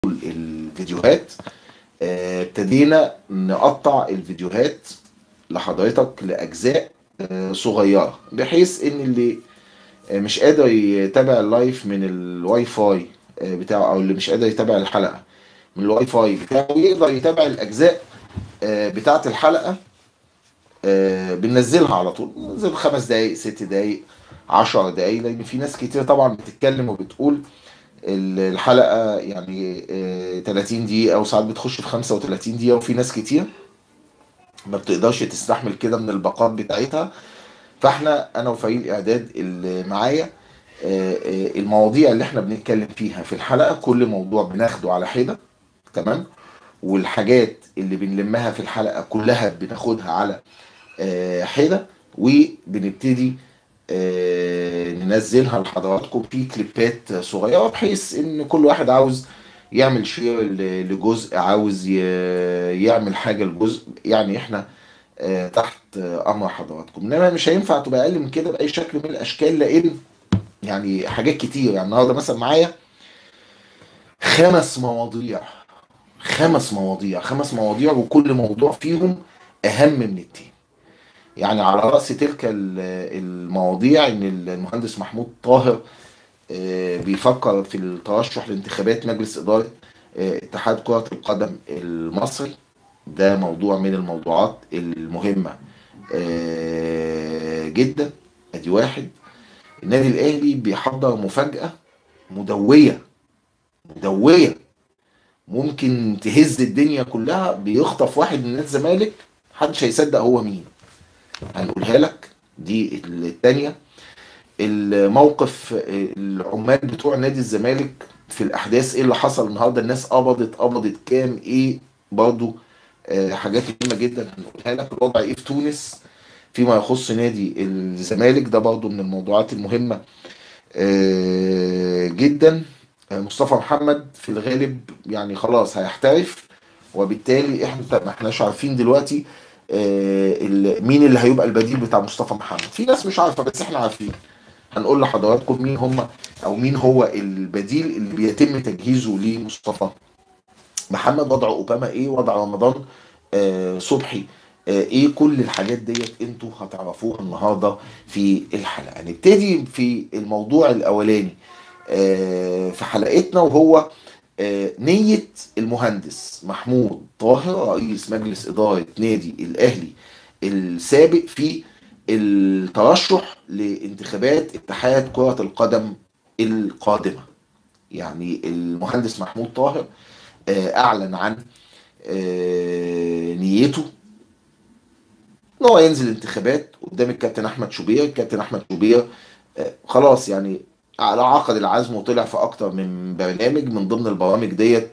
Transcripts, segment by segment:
الفيديوهات آه، ابتدينا نقطع الفيديوهات لحضرتك لاجزاء آه، صغيره بحيث ان اللي آه، مش قادر يتابع اللايف من الواي فاي آه، بتاعه او اللي مش قادر يتابع الحلقه من الواي فاي بتاعه يقدر يتابع الاجزاء آه، بتاعه الحلقه آه، بننزلها على طول بننزل خمس دقايق ست دقايق عشر دقايق لان في ناس كتير طبعا بتتكلم وبتقول ال- الحلقه يعني آه، 30 دقيقه وساعات بتخش في 35 دقيقه وفي ناس كتير ما بتقدرش تستحمل كده من الباقات بتاعتها فاحنا انا وفريق الاعداد اللي معايا آه، آه، المواضيع اللي احنا بنتكلم فيها في الحلقه كل موضوع بناخده على حده تمام والحاجات اللي بنلمها في الحلقه كلها بناخدها على آه، حده وبنبتدي آه، ننزلها لحضراتكم في كليبات صغيره بحيث ان كل واحد عاوز يعمل شير ل- لجزء عاوز ي- يعمل حاجه لجزء يعني احنا آه، تحت آه، امر حضراتكم انما مش هينفع تبقى اقل من كده باي شكل من الاشكال لان يعني حاجات كتير يعني النهارده مثلا معايا خمس مواضيع خمس مواضيع خمس مواضيع وكل موضوع فيهم اهم من التاني يعني على رأس تلك ال- المواضيع ان المهندس محمود طاهر آه، بيفكر في الترشح لانتخابات مجلس إدارة آه، اتحاد كرة القدم المصري ده موضوع من الموضوعات المهمة آه، جدا ادي واحد النادي الاهلي بيحضر مفاجأة مدوية مدوية ممكن تهز الدنيا كلها بيخطف واحد من نادي الزمالك محدش هيصدق هو مين هنقولها لك دي التانية الموقف العمال بتوع نادي الزمالك في الاحداث ايه اللي حصل النهارده الناس قبضت قبضت كام ايه برضو آه، حاجات مهمه جدا هنقولها لك الوضع ايه في تونس فيما يخص نادي الزمالك ده برضو من الموضوعات المهمه آه، جدا آه، مصطفى محمد في الغالب يعني خلاص هيحترف وبالتالي احنا ما احناش عارفين دلوقتي آه، ال- مين اللي هيبقى البديل بتاع مصطفى محمد في ناس مش عارفه بس احنا عارفين هنقول لحضراتكم مين هم او مين هو البديل اللي بيتم تجهيزه لمصطفى محمد وضع اوباما ايه وضع رمضان آه صبحي آه ايه كل الحاجات ديت انتوا هتعرفوها النهارده في الحلقه نبتدي في الموضوع الاولاني آه في حلقتنا وهو آه نية المهندس محمود طاهر رئيس مجلس إدارة نادي الأهلي السابق في الترشح لانتخابات اتحاد كرة القدم القادمة يعني المهندس محمود طاهر آه، أعلن عن آه، نيته ان هو ينزل انتخابات قدام الكابتن احمد شوبير الكابتن احمد شوبير آه، خلاص يعني على عقد العزم وطلع في اكتر من برنامج من ضمن البرامج ديت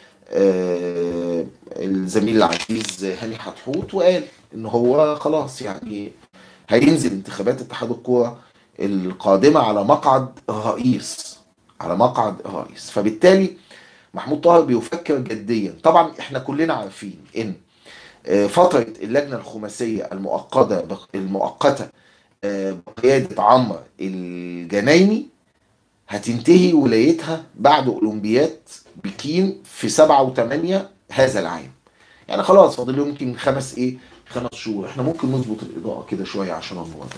آه، الزميل العزيز هاني حتحوت وقال ان هو خلاص يعني هينزل انتخابات اتحاد الكوره القادمه على مقعد الرئيس على مقعد الرئيس فبالتالي محمود طاهر بيفكر جديا طبعا احنا كلنا عارفين ان آه، فترة اللجنة الخماسية المؤقتة المؤقتة آه، بقيادة عمرو الجنايني هتنتهي ولايتها بعد أولمبياد بكين في سبعة وثمانية هذا العام يعني خلاص فاضل له يمكن خمس ايه خمس شهور احنا ممكن نظبط الإضاءة كده شوية عشان النور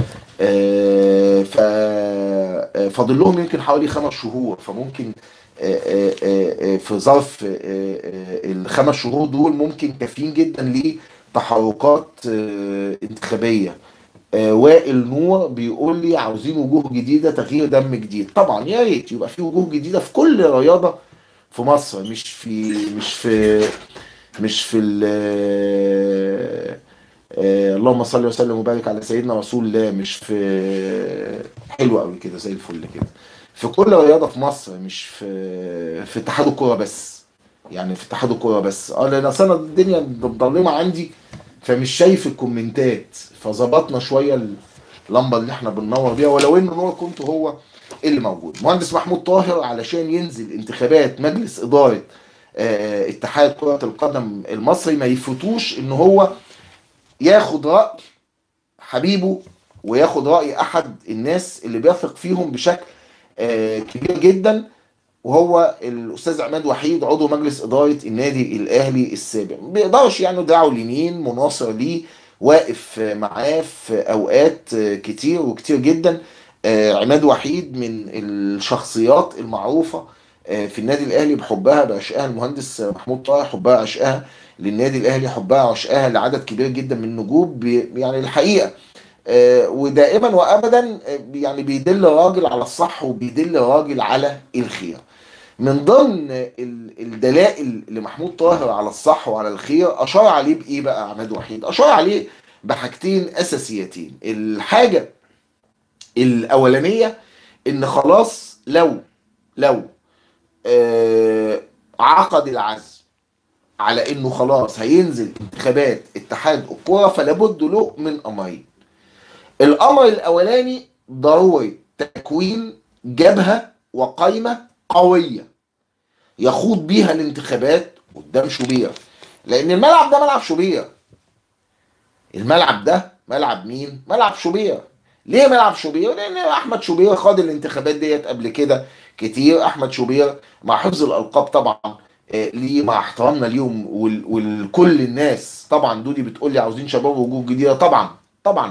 آه، ف آه، فاضل لهم يمكن حوالي خمس شهور فممكن آه، آه، آه، آه، في ظرف آه، آه، الخمس شهور دول ممكن كافيين جدا لتحركات آه، انتخابيه آه، وائل نور بيقول لي عاوزين وجوه جديده تغيير دم جديد طبعا يا ريت يبقى في وجوه جديده في كل رياضه في مصر مش في مش في مش في ال آه، اللهم صل وسلم وبارك على سيدنا رسول الله مش في حلو قوي كده زي الفل كده في كل رياضه في مصر مش في في اتحاد الكوره بس يعني في اتحاد الكوره بس اه لان اصل انا الدنيا مضلمه عندي فمش شايف الكومنتات فظبطنا شويه اللمبه اللي احنا بننور بيها ولو ان نور كنت هو اللي موجود مهندس محمود طاهر علشان ينزل انتخابات مجلس اداره آه، اتحاد كره القدم المصري ما يفوتوش ان هو ياخد راي حبيبه وياخد راي احد الناس اللي بيثق فيهم بشكل آه، كبير جدا وهو الاستاذ عماد وحيد عضو مجلس اداره النادي الاهلي السابق ما بيقدرش يعني دراعه اليمين مناصر ليه واقف معاه في اوقات كتير وكتير جدا آه، عماد وحيد من الشخصيات المعروفه آه، في النادي الاهلي بحبها بعشقها المهندس محمود طه حبها عشقها للنادي الاهلي حبها عشقها لعدد كبير جدا من النجوم بي- يعني الحقيقه آه، ودائما وابدا آه، يعني بيدل الراجل على الصح وبيدل الراجل على الخير من ضمن ال- الدلائل لمحمود طاهر على الصح وعلى الخير اشار عليه بايه بقى عماد وحيد اشار عليه بحاجتين اساسيتين الحاجه الاولانيه ان خلاص لو لو آه، عقد العزم على انه خلاص هينزل انتخابات اتحاد الكوره فلا بد له من امرين الامر الاولاني ضروري تكوين جبهه وقائمه قويه يخوض بيها الانتخابات قدام شوبير لان الملعب ده ملعب شوبير الملعب ده ملعب مين ملعب شوبير ليه ملعب شوبير لان احمد شوبير خاض الانتخابات ديت قبل كده كتير احمد شوبير مع حفظ الالقاب طبعا آه، ليه مع احترامنا ليهم وال- ولكل الناس طبعا دودي بتقول لي عاوزين شباب وجوه جديده طبعا طبعا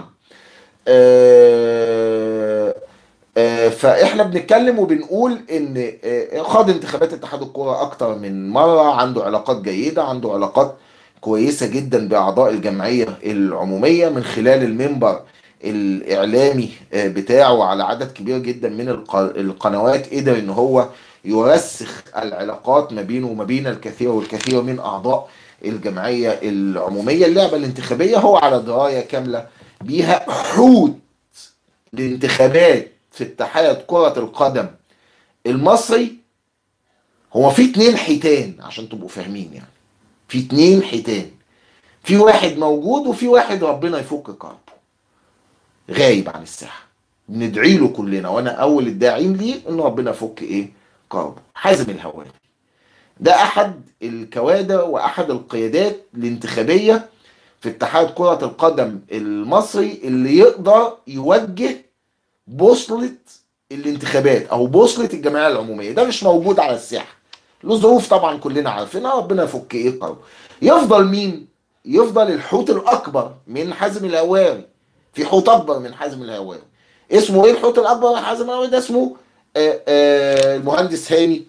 آه، آه، فاحنا بنتكلم وبنقول ان آه، خاض انتخابات اتحاد الكوره اكتر من مره عنده علاقات جيده عنده علاقات كويسه جدا باعضاء الجمعيه العموميه من خلال المنبر الاعلامي آه، بتاعه على عدد كبير جدا من الق- القنوات قدر ان هو يرسخ العلاقات ما بينه وما بين الكثير والكثير من اعضاء الجمعيه العموميه اللعبه الانتخابيه هو على درايه كامله بيها حوت الانتخابات في اتحاد كرة القدم المصري هو في اتنين حيتان عشان تبقوا فاهمين يعني في اتنين حيتان في واحد موجود وفي واحد ربنا يفك كربه غايب عن الساحة ندعي له كلنا وانا اول الداعين ليه ان ربنا يفك ايه كربه حازم الهواري ده احد الكوادر واحد القيادات الانتخابيه في اتحاد كرة القدم المصري اللي يقدر يوجه بوصلة الانتخابات او بوصلة الجمعية العمومية ده مش موجود على الساحة له ظروف طبعا كلنا عارفينها ربنا يفك ايه قرب يفضل مين يفضل الحوت الاكبر من حازم الهواري في حوت اكبر من حازم الهواري اسمه ايه الحوت الاكبر من حازم الهواري ده اسمه آه آه المهندس هاني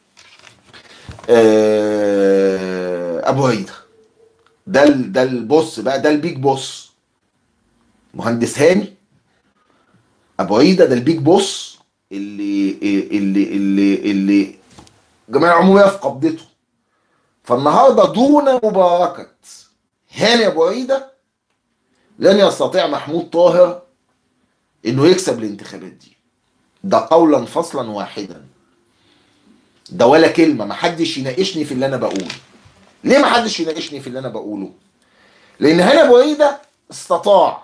آه ابو عيده ده ال- ده البوس بقى ده البيج بوس مهندس هاني ابو عيده ده البيج بوس اللي اللي اللي اللي الجمعيه العموميه في قبضته فالنهارده دون مباركه هاني ابو عيده لن يستطيع محمود طاهر انه يكسب الانتخابات دي ده قولا فصلا واحدا ده ولا كلمه محدش يناقشني في اللي انا بقوله ليه محدش يناقشني في اللي انا بقوله لان هاني ابو عيده استطاع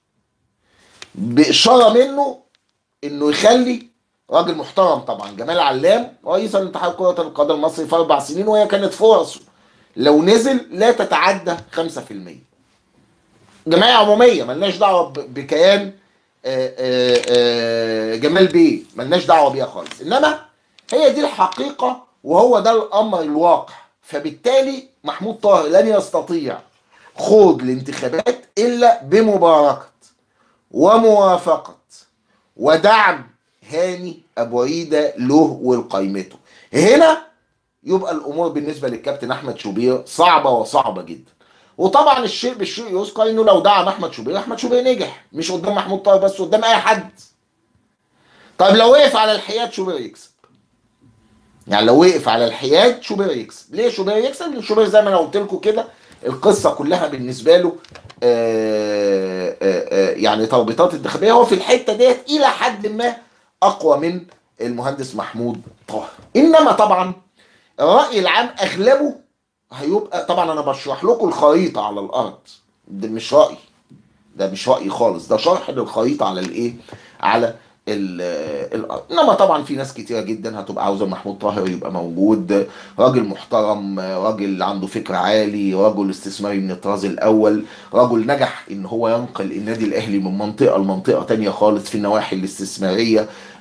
باشاره منه انه يخلي راجل محترم طبعا جمال علام رئيس الاتحاد كره القدم المصري في اربع سنين وهي كانت فرصه لو نزل لا تتعدى 5% جمعيه عموميه ملناش دعوه ب- بكيان آه، آه، آه، جمال بيه ملناش دعوه بيها خالص انما هي دي الحقيقه وهو ده الامر الواقع فبالتالي محمود طاهر لن يستطيع خوض الانتخابات الا بمباركه وموافقه ودعم هاني ابو عيده له ولقيمته هنا يبقى الامور بالنسبه للكابتن احمد شوبير صعبه وصعبه جدا وطبعا الشيء بالشيء يذكر انه لو دعم احمد شوبير احمد شوبير نجح مش قدام محمود طاهر بس قدام اي حد طيب لو وقف على الحياد شوبير يكسب يعني لو وقف على الحياد شوبير يكسب ليه شوبير يكسب لان شوبير زي ما انا قلت لكم كده القصه كلها بالنسبه له آه، آه، آه، يعني تربيطات انتخابيه هو في الحته ديت الى حد ما اقوى من المهندس محمود طاهر انما طبعا الراي العام اغلبه هيبقى طبعا انا بشرح لكم الخريطه على الارض ده مش راي ده مش راي خالص ده شرح للخريطه على الايه على ال- الارض انما طبعا في ناس كتيره جدا هتبقى عاوزه محمود طاهر يبقى موجود راجل محترم راجل عنده فكر عالي رجل استثماري من الطراز الاول رجل نجح ان هو ينقل النادي الاهلي من منطقه لمنطقه تانية خالص في النواحي الاستثماريه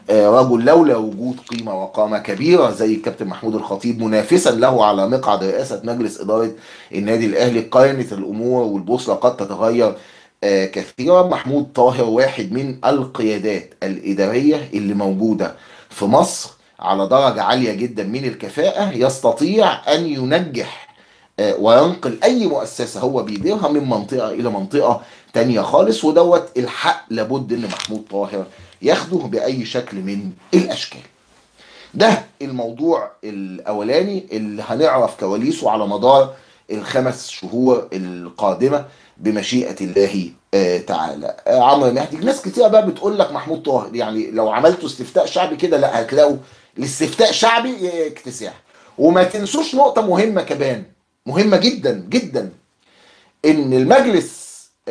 رجل لولا وجود قيمة وقامة كبيرة زي الكابتن محمود الخطيب منافسا له على مقعد رئاسة مجلس إدارة النادي الأهلي كانت الأمور والبوصلة قد تتغير كثيرا محمود طاهر واحد من القيادات الإدارية اللي موجودة في مصر على درجة عالية جدا من الكفاءة يستطيع أن ينجح وينقل أي مؤسسة هو بيديرها من منطقة إلى منطقة تانية خالص ودوت الحق لابد إن محمود طاهر ياخده بأي شكل من الأشكال ده الموضوع الأولاني اللي هنعرف كواليسه على مدار الخمس شهور القادمة بمشيئة الله تعالى عمرو مهدي ناس كتير بقى بتقول لك محمود طاهر يعني لو عملتوا استفتاء شعبي كده لا هتلاقوا الاستفتاء شعبي اكتساح وما تنسوش نقطة مهمة كمان مهمة جدا جدا ان المجلس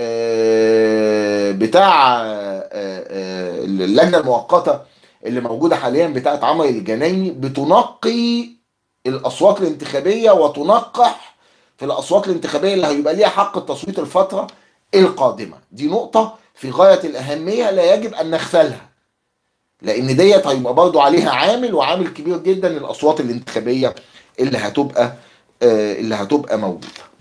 بتاع اللجنة المؤقتة اللي موجودة حاليا بتاعت عمرو الجنايني بتنقي الاصوات الانتخابية وتنقح في الاصوات الانتخابية اللي هيبقى ليها حق التصويت الفترة القادمة دي نقطة في غاية الاهمية لا يجب ان نغفلها لان ديت هيبقى برضو عليها عامل وعامل كبير جدا الاصوات الانتخابيه اللي هتبقى اللي هتبقى موجوده